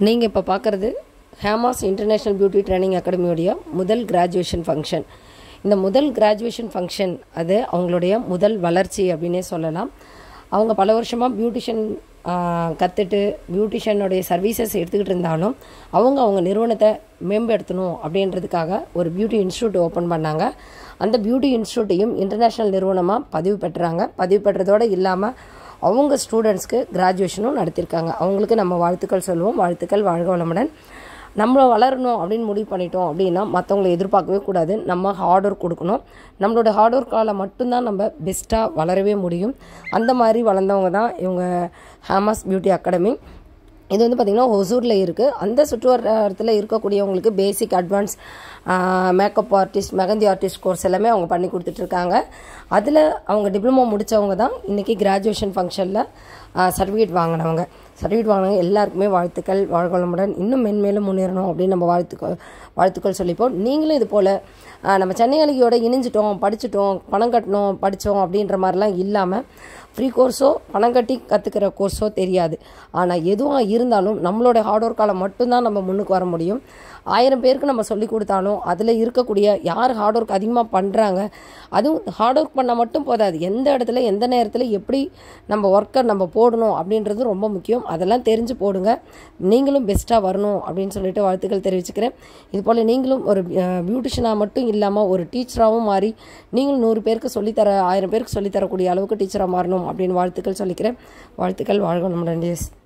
நீங்கள் இப்போ பார்க்குறது ஹேமாஸ் இன்டர்நேஷ்னல் பியூட்டி ட்ரைனிங் அகாடமியோடைய முதல் கிராஜுவேஷன் ஃபங்க்ஷன் இந்த முதல் கிராஜுவேஷன் ஃபங்க்ஷன் அது அவங்களுடைய முதல் வளர்ச்சி அப்படின்னே சொல்லலாம் அவங்க பல வருஷமாக பியூட்டிஷியன் கற்றுட்டு பியூட்டிஷியனுடைய சர்வீசஸ் எடுத்துக்கிட்டு இருந்தாலும் அவங்க அவங்க நிறுவனத்தை மேம்படுத்தணும் அப்படின்றதுக்காக ஒரு பியூட்டி இன்ஸ்டியூட் ஓப்பன் பண்ணாங்க அந்த பியூட்டி இன்ஸ்டியூட்டையும் இன்டர்நேஷ்னல் நிறுவனமாக பதிவு பெற்றாங்க பதிவு பெற்றதோடு இல்லாமல் அவங்க ஸ்டூடெண்ட்ஸ்க்கு கிராஜுவேஷனும் நடத்தியிருக்காங்க அவங்களுக்கு நம்ம வாழ்த்துக்கள் சொல்லுவோம் வாழ்த்துக்கள் வாழ்க வளமுடன் நம்ம வளரணும் அப்படின்னு முடிவு பண்ணிட்டோம் அப்படின்னா மற்றவங்களை எதிர்பார்க்கவே கூடாது நம்ம ஹார்ட் ஒர்க் கொடுக்கணும் நம்மளோட ஹார்ட் ஒர்க்கால் மட்டும்தான் நம்ம பெஸ்ட்டாக வளரவே முடியும் அந்த மாதிரி வளர்ந்தவங்க தான் இவங்க ஹேமஸ் பியூட்டி அகாடமி இது வந்து பார்த்திங்கன்னா ஒசூரில் இருக்குது அந்த சுற்றுவட்டாரத்தில் இருக்கக்கூடியவங்களுக்கு basic advance makeup artist mehndi artist course எல்லாமே அவங்க பண்ணி கொடுத்துட்ருக்காங்க அதில் அவங்க டிப்ளமோ முடித்தவங்க தான் இன்றைக்கி கிராஜுவேஷன் ஃபங்க்ஷனில் சர்டிஃபிகேட் வாங்கினவங்க சர்டிஃபிகேட் வாங்கினவங்க எல்லாருக்குமே வாழ்த்துக்கள் வாழ்வளமுடன் இன்னும் மென்மேலும் முன்னேறணும் அப்படின்னு நம்ம வாழ்த்துக்கள் வாழ்த்துக்கள் சொல்லிப்போம் நீங்களும் இது போல் நம்ம சென்னை அழகியோட இணைஞ்சிட்டோம் படிச்சிட்டோம் பணம் கட்டணும் படித்தோம் அப்படின்ற மாதிரிலாம் இல்லாமல் ஃப்ரீ கோர்ஸோ பணம் கட்டி கற்றுக்கிற கோர்ஸோ தெரியாது ஆனால் எதுவும் இருந்தாலும் நம்மளோட ஹார்ட் ஒர்க்கால் மட்டும்தான் நம்ம முன்னுக்கு வர முடியும் ஆயிரம் பேருக்கு நம்ம சொல்லி கொடுத்தாலும் அதில் இருக்கக்கூடிய யார் ஹார்ட் ஒர்க் அதிகமாக பண்ணுறாங்க அதுவும் ஹார்ட் ஒர்க் பண்ணால் மட்டும் போதாது எந்த இடத்துல எந்த நேரத்தில் எப்படி நம்ம ஒர்க்கை நம்ம போடணும் அப்படின்றது ரொம்ப முக்கியம் அதெல்லாம் தெரிஞ்சு போடுங்க நீங்களும் பெஸ்ட்டாக வரணும் அப்படின்னு சொல்லிட்டு வாழ்த்துக்கள் தெரிவிச்சுக்கிறேன் இது போல் நீங்களும் ஒரு பியூட்டிஷியனாக மட்டும் இல்லாமல் ஒரு டீச்சராகவும் மாறி நீங்களும் நூறு பேருக்கு சொல்லித்தர ஆயிரம் பேருக்கு சொல்லித்தரக்கூடிய அளவுக்கு டீச்சராக மாறணும் அப்படின்னு வாழ்த்துக்கள் சொல்லிக்கிறேன் வாழ்த்துக்கள் வாழ்க நம்முடன்